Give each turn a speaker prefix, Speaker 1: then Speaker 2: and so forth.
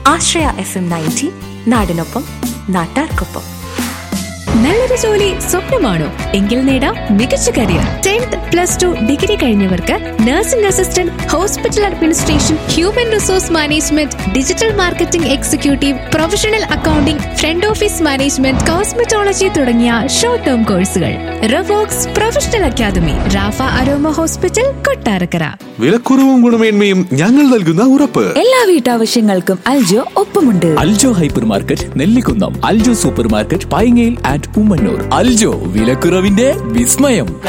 Speaker 1: ആശ്രയ F M ninety നാടിനൊപ്പം നാട്ടാർക്കൊപ്പം
Speaker 2: നല്ലൊരു ജോലി സ്വപ്നമാണോ എങ്കിൽ നേടാം മികച്ച career tenth plus two degree കഴിഞ്ഞവർക്ക് nursing assistant hospital administration human resource management digital marketing executive professional accounting front office management cosmetology തുടങ്ങിയ ഷോർട്ട് ടേം കോഴ്സുകൾ Ravox professional academy Rafa aroma hospital Kottarakkara
Speaker 3: വിലക്കുറവും ഗുണമേന്മയും ഞങ്ങൾ നൽകുന്ന ഉറപ്പ്
Speaker 4: എല്ലാ വീട്ടാവശ്യങ്ങൾക്കും അൽജോ ഒപ്പമുണ്ട്
Speaker 5: Aljo hyper market Nellikunnam Aljo super market പൈങ്ങയിൽ ആൻഡ് ഉമ്മന്നൂർ അൽജോ വിലക്കുറവിന്റെ വിസ്മയം